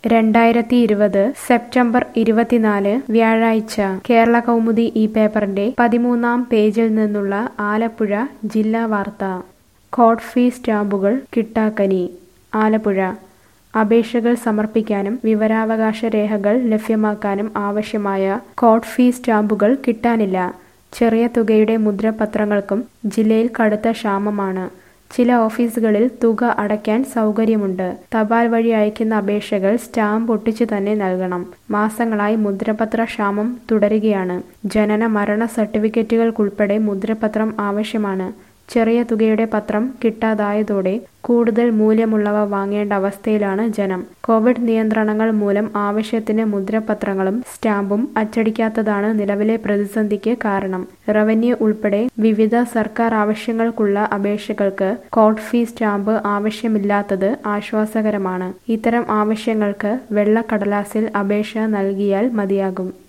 രണ്ടായിരത്തി ഇരുപത് സെപ്റ്റംബർ ഇരുപത്തിനാല് വ്യാഴാഴ്ച കേരള കൗമുദി ഈ പേപ്പറിന്റെ പതിമൂന്നാം പേജിൽ നിന്നുള്ള ആലപ്പുഴ ജില്ലാ വാർത്ത കോഡ് ഫീ സ്റ്റാമ്പുകൾ കിട്ടാക്കനി ആലപ്പുഴ അപേക്ഷകൾ സമർപ്പിക്കാനും വിവരാവകാശ രേഖകൾ ലഭ്യമാക്കാനും ആവശ്യമായ കോഡ് ഫീ സ്റ്റാമ്പുകൾ കിട്ടാനില്ല ചെറിയ തുകയുടെ മുദ്രപത്രങ്ങൾക്കും ജില്ലയിൽ കടുത്ത ക്ഷാമമാണ് ചില ഓഫീസുകളിൽ തുക അടയ്ക്കാൻ സൗകര്യമുണ്ട് തപാൽ വഴി അയക്കുന്ന അപേക്ഷകൾ സ്റ്റാമ്പ് ഒട്ടിച്ചു തന്നെ നൽകണം മാസങ്ങളായി മുദ്രപത്ര ക്ഷാമം തുടരുകയാണ് ജനന മരണ സർട്ടിഫിക്കറ്റുകൾക്കുൾപ്പെടെ മുദ്രപത്രം ആവശ്യമാണ് ചെറിയ തുകയുടെ പത്രം കിട്ടാതായതോടെ കൂടുതൽ മൂല്യമുള്ളവ വാങ്ങേണ്ട അവസ്ഥയിലാണ് ജനം കോവിഡ് നിയന്ത്രണങ്ങൾ മൂലം ആവശ്യത്തിന് മുദ്രപത്രങ്ങളും സ്റ്റാമ്പും അച്ചടിക്കാത്തതാണ് നിലവിലെ പ്രതിസന്ധിക്ക് കാരണം റവന്യൂ ഉൾപ്പെടെ വിവിധ സർക്കാർ ആവശ്യങ്ങൾക്കുള്ള അപേക്ഷകൾക്ക് കോഡ് ഫീ സ്റ്റാമ്പ് ആവശ്യമില്ലാത്തത് ആശ്വാസകരമാണ് ഇത്തരം ആവശ്യങ്ങൾക്ക് വെള്ളക്കടലാസിൽ അപേക്ഷ നൽകിയാൽ മതിയാകും